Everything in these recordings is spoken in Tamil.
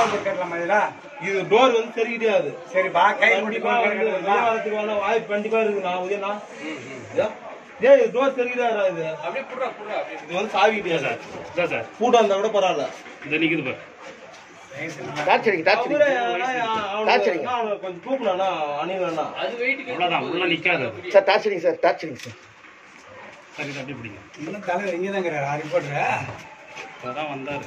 போட்டு கட்டலாமா இதுல இது டோர் வந்து சரி கிடையாது சரிப்பா கை முடி கண்டிப்பா வந்து வியாபாரத்துக்கு வேணா வாய்ப்பு கண்டிப்பா இருக்கு நான் உதயண்ணா ஏன் இது டோர் சரி கிடையாதுடா இது அப்படியே புடுறா புடுறா அப்படியே இது வந்து சாவி கிடையாது இதான் சார் பூட்டா இருந்தா கூட பரவாயில்ல இந்த நிக்குது பாரு டார்ச் அடிங்க டார்ச் அவரே அடிங்க ஆனா, அவனுக்கு டார்ச் அடிங்க. நான் கொஞ்சம் தூக்குனா அணிவா அது வெயிட் அவ்வளவுதான் உள்ள நிக்காது அது சார் டார்ச் அடிங்க சார் டார்ச் அடிங்க சார் சரி இது அப்படியே பிடிங்க இன்னும் தலைவர் இங்கே தான் ரிப்போர்ட்டர் இப்பதான் வந்தாரு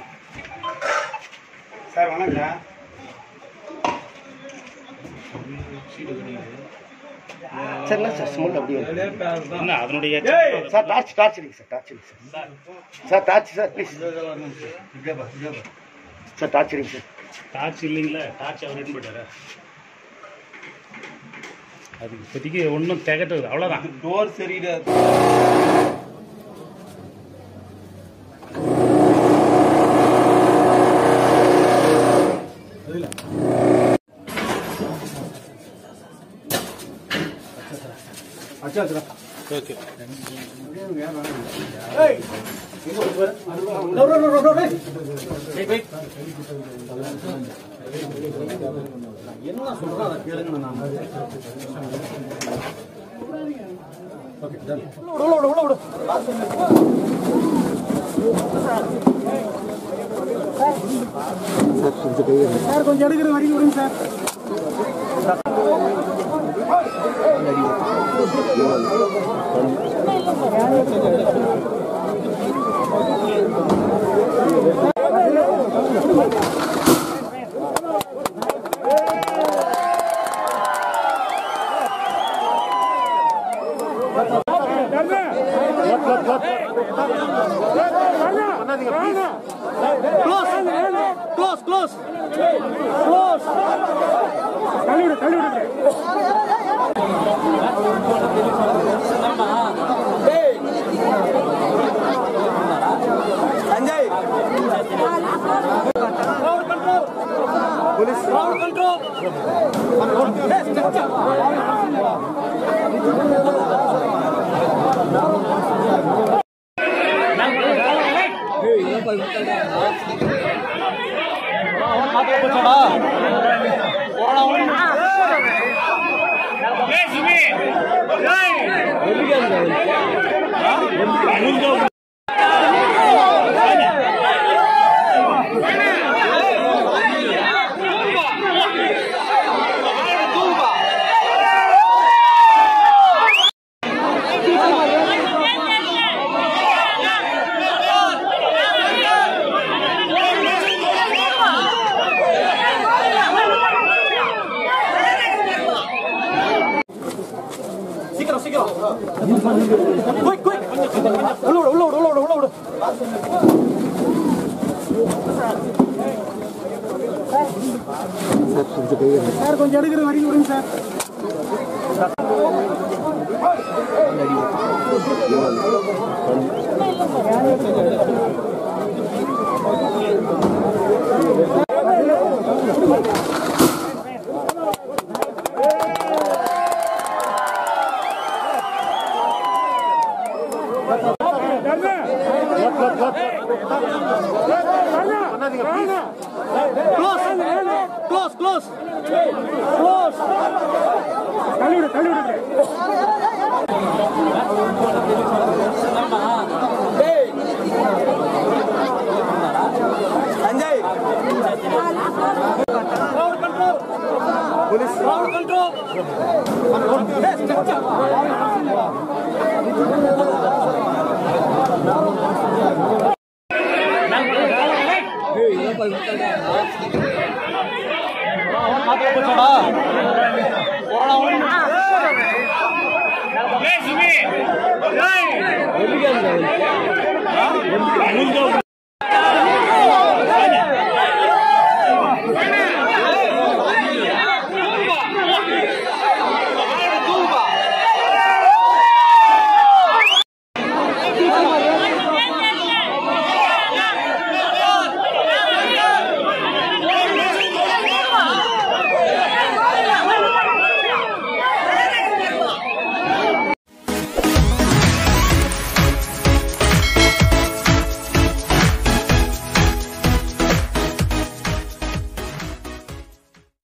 சார் வணக்கம் சார் என்ன சார் ஸ்மெல் அப்படியே வருது? என்ன அதனுடைய சார் டார்ச் டார்ச் அடிங்க சார் டார்ச் அடிங்க sir sir torch sir please sir torch அடிங்க சார் டார்ச் இல்லைங்களா டார்ச் அவர் எடுத்து போயிட்டாரு அது இப்போதைக்கு ஒன்றும் திகட்டுது அவ்வளோதான் டோர் சரி கிடையாது